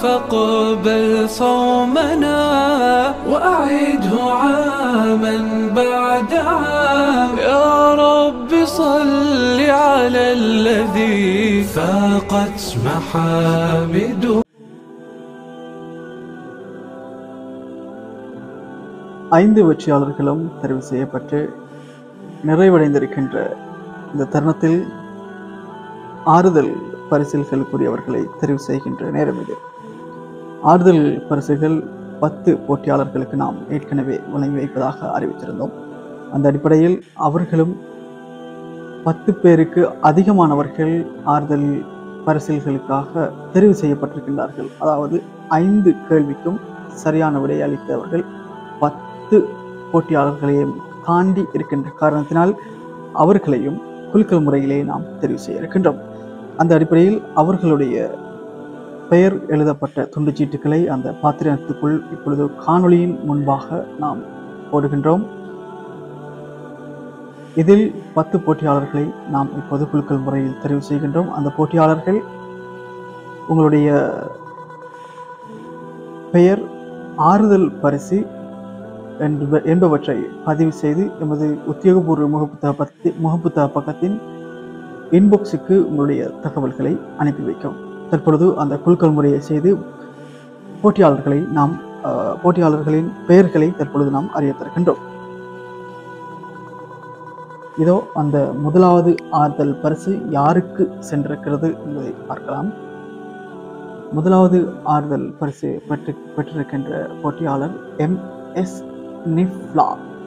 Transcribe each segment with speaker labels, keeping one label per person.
Speaker 1: فاقبل صومنا وأعده عاما بعد عام يا رب صل على الذي فاقت محامده
Speaker 2: ஐந்து வெற்றியாளர்களும் தெரிவு செய்யப்பட்டு நிறைவடைந்திருக்கின்ற இந்த தருணத்தில் ஆறுதல் பரிசில்களுக்குரியவர்களை தெரிவு செய்கின்ற நேரம் இது ஆறுதல் பரிசுகள் பத்து போட்டியாளர்களுக்கு நாம் ஏற்கனவே வழங்கி வைப்பதாக அறிவித்திருந்தோம் அந்த அடிப்படையில் அவர்களும் பத்து பேருக்கு அதிகமானவர்கள் ஆறுதல் பரிசில்களுக்காக தெரிவு செய்யப்பட்டிருக்கின்றார்கள் அதாவது ஐந்து கேள்விக்கும் சரியான விடை அளித்தவர்கள் பத்து போட்டியாளர்களையும் தாண்டி இருக்கின்ற காரணத்தினால் அவர்களையும் குலுக்கல் முறையிலே நாம் தெரிவு செய்ய இருக்கின்றோம் அந்த அடிப்படையில் அவர்களுடைய பெயர் எழுதப்பட்ட துண்டுச்சீட்டுகளை அந்த பாத்திரத்துக்குள் இப்பொழுது காணொளியின் முன்பாக நாம் போடுகின்றோம் இதில் பத்து போட்டியாளர்களை நாம் இப்போது குலுக்கல் முறையில் தெரிவு செய்கின்றோம் அந்த போட்டியாளர்கள் உங்களுடைய பெயர் ஆறுதல் பரிசு என்ப என்பவற்றை பதிவு செய்து எமது உத்தியோகபூர்வ முகப்புத்தக பத்தி முகப்புத்தக பக்கத்தின் இன்பாக்ஸுக்கு உங்களுடைய தகவல்களை அனுப்பி வைக்கவும் தற்பொழுது அந்த குழுக்கள் முறையை செய்து போட்டியாளர்களை நாம் அஹ், போட்டியாளர்களின் பெயர்களை தற்பொழுது நாம் அறிய தருகின்றோம் இதோ அந்த முதலாவது ஆறுதல் பரிசு யாருக்கு சென்றிருக்கிறது என்பதை பார்க்கலாம் முதலாவது ஆறுதல் பரிசு பெற்று பெற்றிருக்கின்ற போட்டியாளர் M S Nifla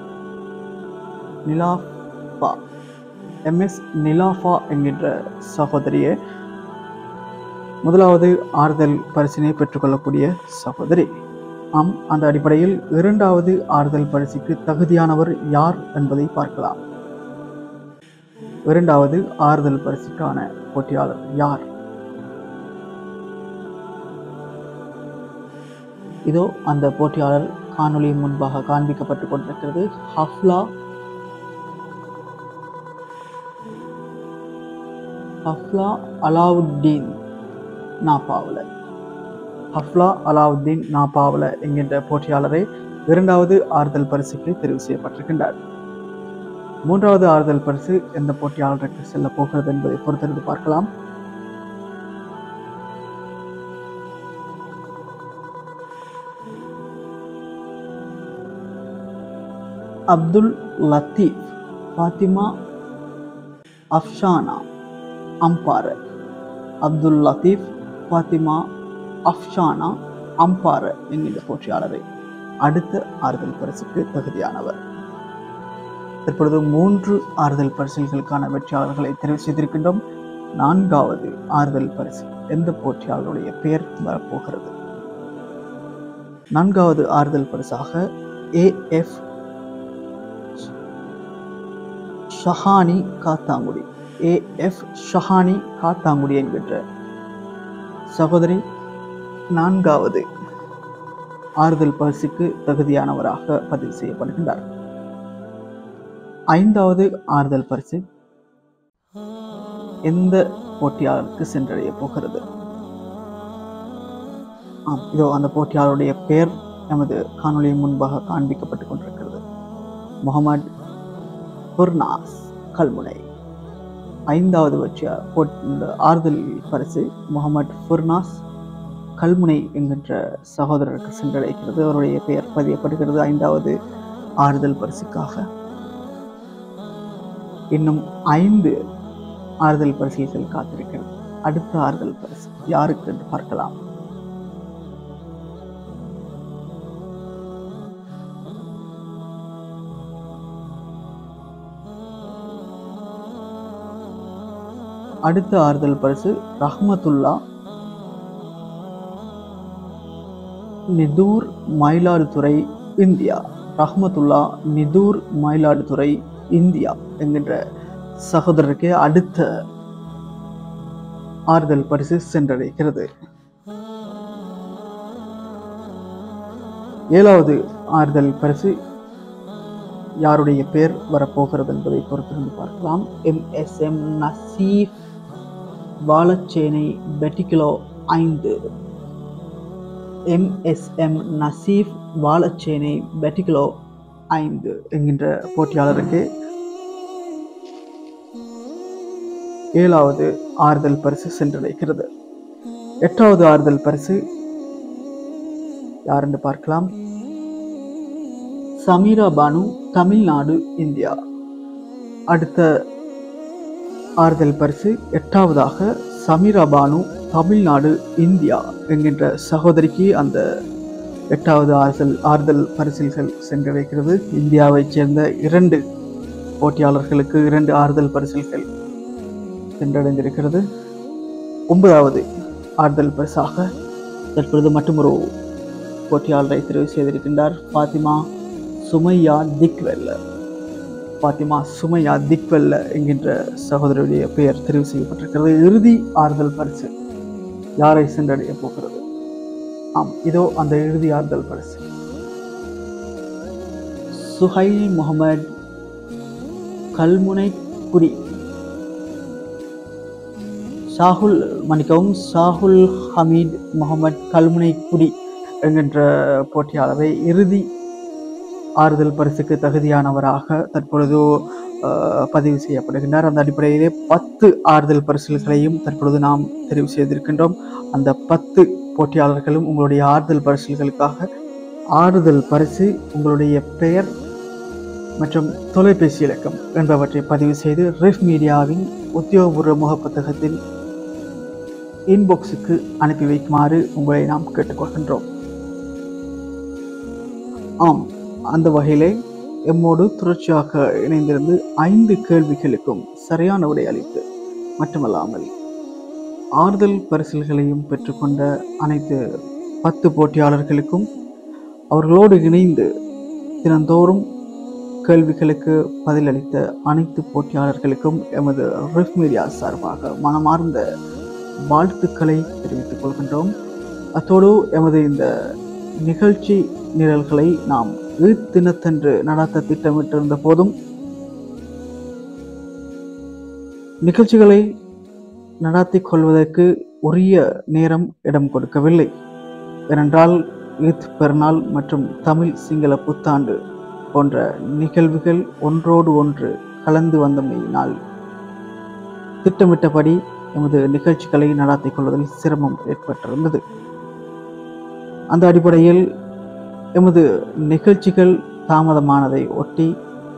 Speaker 2: Nilafa M S Nilafa என்கின்ற சகோதரியே முதலாவது ஆறுதல் பரிசினை பெற்றுக்கொள்ளக்கூடிய சகோதரி ஆம் அந்த அடிப்படையில் இரண்டாவது ஆறுதல் பரிசுக்கு தகுதியானவர் யார் என்பதை பார்க்கலாம் இரண்டாவது ஆறுதல் பரிசுக்கான போட்டியாளர் யார் இதோ அந்த போட்டியாளர் காணொளி முன்பாக காண்பிக்கப்பட்டுக் கொண்டிருக்கிறது ஹஃப்லா ஹஃப்லா அலாவுத்தீன் நாபாவல ஹஃப்லா அலாவுத்தீன் நாபாவல என்கின்ற போட்டியாளரை இரண்டாவது ஆறுதல் பரிசுக்கு தெரிவு செய்யப்பட்டிருக்கின்றார் மூன்றாவது ஆறுதல் பரிசு எந்த போட்டியாளருக்கு செல்ல போகிறது என்பதை பொறுத்திருந்து பார்க்கலாம் அப்துல் லத்தீப் ஃபாத்திமா அஃப்ஷானா அம்பார அப்துல் லத்தீப் ஃபாத்திமா அஃப்ஷானா அம்பார என்கின்ற போட்டியாளரை அடுத்த ஆறுதல் பரிசுக்கு தகுதியானவர் தற்பொழுது மூன்று ஆறுதல் பரிசுகளுக்கான வெற்றியாளர்களை தெரிவு செய்திருக்கின்றோம் நான்காவது ஆறுதல் பரிசு எந்த போட்டியாளருடைய பெயர் வரப்போகிறது நான்காவது ஆறுதல் பரிசாக ஏஎஃப் ஷஹானி காத்தாங்குடி ஏஎஃப் ஷஹானி காத்தாங்குடி என்கின்ற சகோதரி நான்காவது ஆறுதல் பரிசுக்கு தகுதியானவராக பதிவு செய்யப்படுகின்றார் ஐந்தாவது ஆறுதல் பரிசு எந்த போட்டியாளருக்கு சென்றடைய போகிறது ஆம் இதோ அந்த போட்டியாளருடைய பெயர் நமது காணொளியின் முன்பாக காண்பிக்கப்பட்டுக் கொண்டிருக்கிறது முகமது ஃபுர்னாஸ் கல்முனை ஐந்தாவது வெற்றியா போட் இந்த ஆறுதல் பரிசு முகமது ஃபுர்னாஸ் கல்முனை என்கின்ற சகோதரருக்கு சென்றடைகிறது அவருடைய பெயர் பதியப்படுகிறது ஐந்தாவது ஆறுதல் பரிசுக்காக இன்னும் ஐந்து ஆறுதல் பரிசுகள் காத்திருக்கிறது அடுத்த ஆறுதல் பரிசு யாருக்கு என்று பார்க்கலாம் அடுத்த ஆறுதல் பரிசு ரஹ்மத்துல்லா நிதூர் மயிலாடுதுறை இந்தியா ரஹ்மத்துல்லா நிதூர் மயிலாடுதுறை இந்தியா என்கின்ற சகோதரருக்கு அடுத்த ஆறுதல் பரிசு சென்றடைகிறது ஏழாவது ஆறுதல் பரிசு யாருடைய பெயர் வரப்போகிறது என்பதை பொறுத்திருந்து பார்க்கலாம் M S M Naseeb Valaichenai பெட்டிகிலோ ஐந்து எம்எஸ்எம் நசீஃப் வாழச்சேனை பெட்டிகுலோ ஐந்து என்கின்ற போட்டியாளருக்கு ஏழாவது ஆறுதல் பரிசு சென்றடைகிறது எட்டாவது ஆறுதல் பரிசு யார் என்று பார்க்கலாம் சமீரா பானு தமிழ்நாடு இந்தியா அடுத்த ஆறுதல் பரிசு எட்டாவதாக சமீரா பானு தமிழ்நாடு இந்தியா என்கின்ற சகோதரிக்கு அந்த எட்டாவது ஆறுதல் ஆறுதல் பரிசில்கள் சென்றடைகிறது இந்தியாவைச் சேர்ந்த இரண்டு போட்டியாளர்களுக்கு இரண்டு ஆறுதல் பரிசில்கள் சென்றடைந்திருக்கிறது ஒன்பதாவது ஆறுதல் பரிசாக தற்பொழுது மற்றொரு போட்டியாளரை தெரிவு செய்திருக்கின்றார் ஃபாத்திமா சுமையா திக்வெல்ல ஃபாத்திமா சுமையா திக்வெல்ல என்கின்ற சகோதரருடைய பெயர் தெரிவு செய்யப்பட்டிருக்கிறது இறுதி ஆறுதல் பரிசு யாரை சென்றடைய போகிறது ஆம் இதோ அந்த இறுதி ஆறுதல் பரிசு சுஹைல் முகமது கல்முனை குடி ஷாகுல் மன்னிக்கவும் ஷாகுல் ஹமீத் முகமது கல்முனை குடி என்கின்ற போட்டியாளரை இறுதி ஆறுதல் பரிசுக்கு தகுதியானவராக தற்பொழுது அஹ், பதிவு செய்யப்படுகின்றார் அந்த அடிப்படையிலே பத்து ஆறுதல் பரிசுகளையும் தற்பொழுது நாம் தெரிவு செய்திருக்கின்றோம் அந்த பத்து போட்டியாளர்களும் உங்களுடைய ஆறுதல் பரிசுகளுக்காக ஆறுதல் பரிசு உங்களுடைய பெயர் மற்றும் தொலைபேசி இலக்கம் என்பவற்றை பதிவு செய்து ரிஃப் மீடியாவின் உத்தியோகபூர்வ முகப்புத்தகத்தின் இன்பாக்ஸுக்கு அனுப்பி வைக்குமாறு உங்களை நாம் கேட்டுக்கொள்கின்றோம் ஆம் அந்த வகையிலே எம்மோடு தொடர்ச்சியாக இணைந்திருந்து ஐந்து கேள்விகளுக்கும் சரியான விடை அளித்து மட்டுமல்லாமல் ஆறுதல் பரிசில்களையும் பெற்றுக்கொண்ட அனைத்து பத்து போட்டியாளர்களுக்கும் அவர்களோடு இணைந்து தினந்தோறும் கேள்விகளுக்கு பதிலளித்த அனைத்து போட்டியாளர்களுக்கும் எமது ரிஃப் மீடியா சார்பாக மனமார்ந்த வாழ்த்துக்களை தெரிவித்துக் கொள்கின்றோம் அத்தோடு எமது இந்த நிகழ்ச்சி நிரல்களை நாம் தினத்தன்று நடத்த திட்டமிட்டிருந்த போதும் நிகழ்ச்சிகளை நடாத்தி கொள்வதற்கு உரிய நேரம் இடம் கொடுக்கவில்லை ஏனென்றால் ஈத் பெருநாள் மற்றும் தமிழ் சிங்கள புத்தாண்டு போன்ற நிகழ்வுகள் ஒன்றோடு ஒன்று கலந்து வந்தமையினால் திட்டமிட்டபடி எமது நிகழ்ச்சிகளை நடாத்திக் கொள்வதில் சிரமம் ஏற்பட்டிருந்தது அந்த அடிப்படையில் எமது நிகழ்ச்சிகள் தாமதமானதை ஒட்டி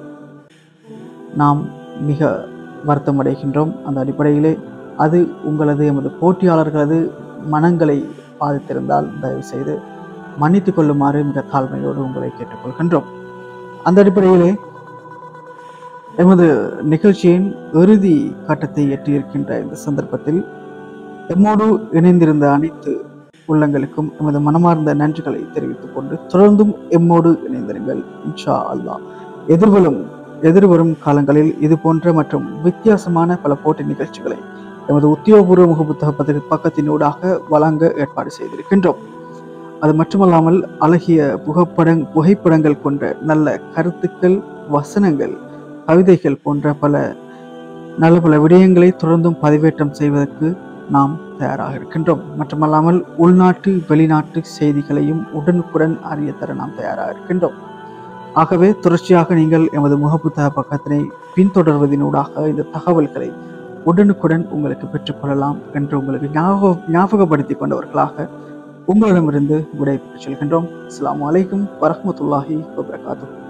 Speaker 2: நாம் மிக வருத்தமடைகின்றோம் அந்த அடிப்படையிலே அது உங்களது எமது போட்டியாளர்களது மனங்களை பாதித்திருந்தால் தயவு செய்து மன்னித்துக் கொள்ளுமாறு மிக தாழ்மையோடு உங்களை கேட்டுக்கொள்கின்றோம் அந்த அடிப்படையிலே எமது நிகழ்ச்சியின் இறுதி கட்டத்தை எட்டியிருக்கின்ற இந்த சந்தர்ப்பத்தில் எம்மோடு இணைந்திருந்த அனைத்து உள்ளங்களுக்கும் எமது மனமார்ந்த நன்றிகளை தெரிவித்துக் கொண்டு தொடர்ந்தும் எம்மோடு இணைந்திருங்கள் இன்ஷா அல்லாஹ் எதிர்வரும் எதிர்வரும் காலங்களில் இது போன்ற மற்றும் வித்தியாசமான பல போட்டி நிகழ்ச்சிகளை எமது உத்தியோகபூர்வ முகப்புத்தக பத்திரிகை பக்கத்தினூடாக வழங்க ஏற்பாடு செய்திருக்கின்றோம் அது மட்டுமல்லாமல் அழகிய புகைப்படங் புகைப்படங்கள் கொண்ட நல்ல கருத்துக்கள் வசனங்கள் கவிதைகள் போன்ற பல நல்ல பல விடயங்களை தொடர்ந்தும் பதிவேற்றம் செய்வதற்கு நாம் தயாராக இருக்கின்றோம் மட்டுமல்லாமல் உள்நாட்டு வெளிநாட்டு செய்திகளையும் உடனுக்குடன் அறிய தர நாம் தயாராக இருக்கின்றோம் ஆகவே தொடர்ச்சியாக நீங்கள் எமது முகப்புத்தக பக்கத்தினை பின்தொடர்வதனூடாக இந்த தகவல்களை உடனுக்குடன் உங்களுக்கு பெற்றுக்கொள்ளலாம் என்று உங்களுக்கு ஞாபக ஞாபகப்படுத்தி கொண்டவர்களாக உங்களிடமிருந்து விடைபெற்றுச் செல்கின்றோம் அஸ்ஸலாமு அலைக்கும் வரஹ்மத்துல்லாஹி வபரகாத்துஹு